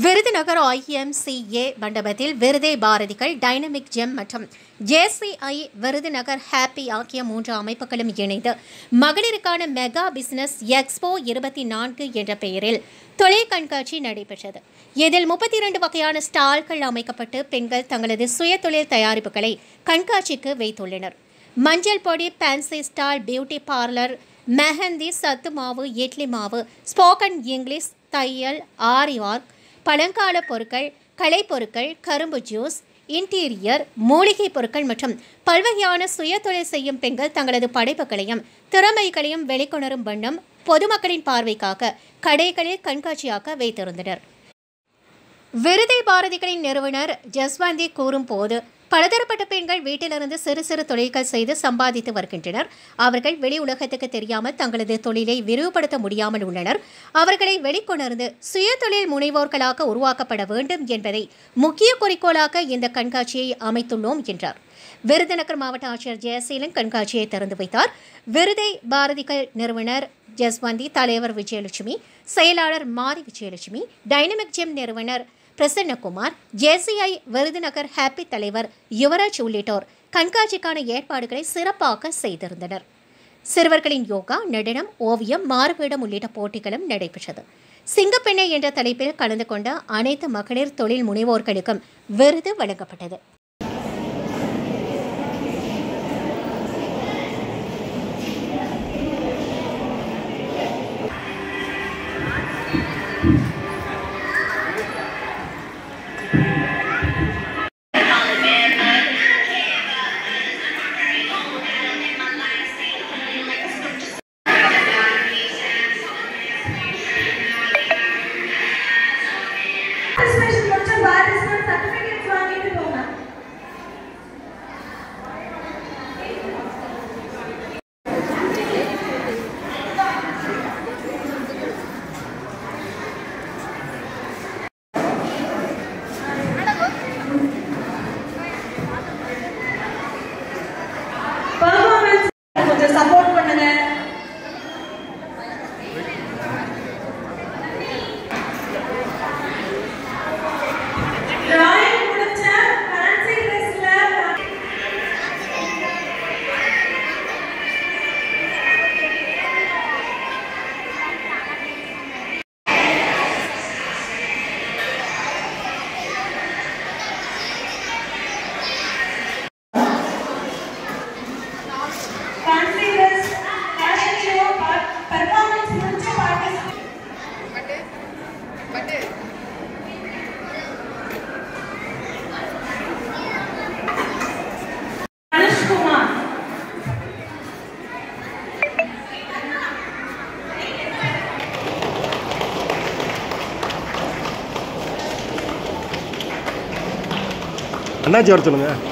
Virudhunagar IMCA மண்டபத்தில் விருதை பாரதிகள் டைனமிக் ஜெம் மற்றும் ஜேசிஐ விருதுநகர் ஹாப்பி ஆகிய மூன்று அமைப்புகளும் இணைந்து மகளிருக்கான மெகா பிசினஸ் எக்ஸ்போ இருபத்தி நான்கு என்ற பெயரில் தொழில் கண்காட்சி நடைபெற்றது இதில் முப்பத்தி இரண்டு வகையான ஸ்டால்கள் அமைக்கப்பட்டு பெண்கள் தங்களது சுயதொழில் தயாரிப்புகளை கண்காட்சிக்கு வைத்துள்ளனர் மஞ்சள் பொடி fancy stall beauty parlour mehndi சத்து மாவு இட்லி மாவு ஸ்போக்கன் இங்கிலீஷ் தையல் ஆரி ஒர்க் பழங்கால பொருட்கள் கலைப்பொருட்கள் கரும்பு ஜூஸ் இன்டீரியர் மூலிகை பொருட்கள் மற்றும் பல்வகையான சுயதொழில் செய்யும் பெண்கள் தங்களது படைப்புகளையும் திறமைகளையும் வெளிக்கொணரும் வண்ணம் பொதுமக்களின் பார்வைக்காக கடைகளில் கண்காட்சியாக்க வைத்திருந்தனர் விருதை பாரதிகளின் நிறுவனர் ஜஸ்வந்தி கூறும்போது பலதரப்பட்ட பெண்கள் வீட்டிலிருந்து சிறு சிறு தொழில்கள் செய்து சம்பாதித்து வருகின்றனர் அவர்கள் வெளி உலகத்துக்கு தெரியாமல் தங்களது தொழிலை விரிவுபடுத்த முடியாமல் உள்ளனர் அவர்களை வெளிக்கொணர்ந்து சுய தொழில் முனைவோர்களாக உருவாக்கப்பட வேண்டும் என்பதை முக்கிய குறிக்கோளாக இந்த கண்காட்சியை அமைத்துள்ளோம் என்றார் விருதுநகர் மாவட்ட ஆட்சியர் ஜெயசீலன் கண்காட்சியை திறந்து வைத்தார் விருதை பாரதிகள் நிறுவனர் ஜஸ்வந்தி தலைவர் விஜயலட்சுமி செயலாளர் மாரி விஜயலட்சுமி டைனமிக் ஜிம் நிறுவனர் பிரசன்னகுமார் ஜேசிஐ விருதுநகர் ஹாப்பி தலைவர் யுவராஜ் உள்ளிட்டோர் கண்காட்சிக்கான ஏற்பாடுகளை சிறப்பாக செய்திருந்தனர் சிறுவர்களின் யோகா நடனம் ஓவியம் மாறுவேடம் உள்ளிட்ட போட்டிகளும் நடைபெற்றது சிங்கப்பெண்ணை என்ற தலைப்பில் கலந்து கொண்ட அனைத்து மகளிர் தொழில் முனைவோர்களுக்கும் விருது வழங்கப்பட்டது பார்ட்டிசிபேஷன் முடிச்ச பார்ட்டிசிபேட் சர்டிஃபிகேட்ஸ் வாங்கிட்டு போங்க பெர்ஃபார்மன்ஸ் கொஞ்சம் சப்போர்ட் பண்ணுங்க டிராயிங் முடிச்ச ஃபேன்சி ட்ரெஸ்ல fancy dress fashion show performance முடிச்ச பார்ட்டிசிபேட் அனுஷ்குமார் அண்ணாச்சி வர சொல்லுங்கள்